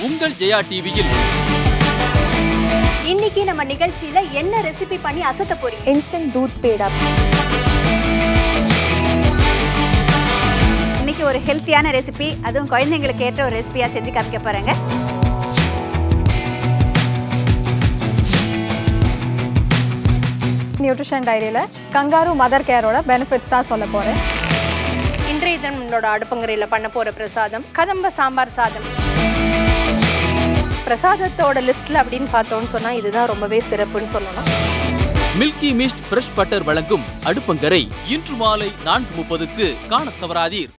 உங்கள் ஜெயா டிவியில் இன்னைக்கு நம்ம நிகழ்ச்சியில என்ன ரெசிபி பண்ணி அசத்த போறீங்க instant दूध पेड़ा இன்னைக்கு ஒரு ஹெல்த்தியான ரெசிபி அதுவும் குழந்தைங்களுக்கு ஏற்ற ஒரு ரெசிபியாக செஞ்சு காமிக்க போகிறேங்க நியூட்ரிஷன் டைரியில் கங்காரு மதர் கேரோட பெனிஃபிட்ஸ் தான் சொல்ல போகிறேன் இன்றைய தினம் நம்மளோட அடுப்பங்கரையில் பண்ண போகிற பிரசாதம் கதம்ப சாம்பார் சாதம் பிரசாதத்தோட லிஸ்ட்டில் அப்படின்னு பார்த்தோம்னு சொன்னால் இதுதான் ரொம்பவே சிறப்புன்னு சொல்லலாம் மில்கி மிஸ்ட் ஃப்ரெஷ் பட்டர் வழங்கும் அடுப்பங்கரை இன்று மாலை நான்கு முப்பதுக்கு காணத் தவறாதீர்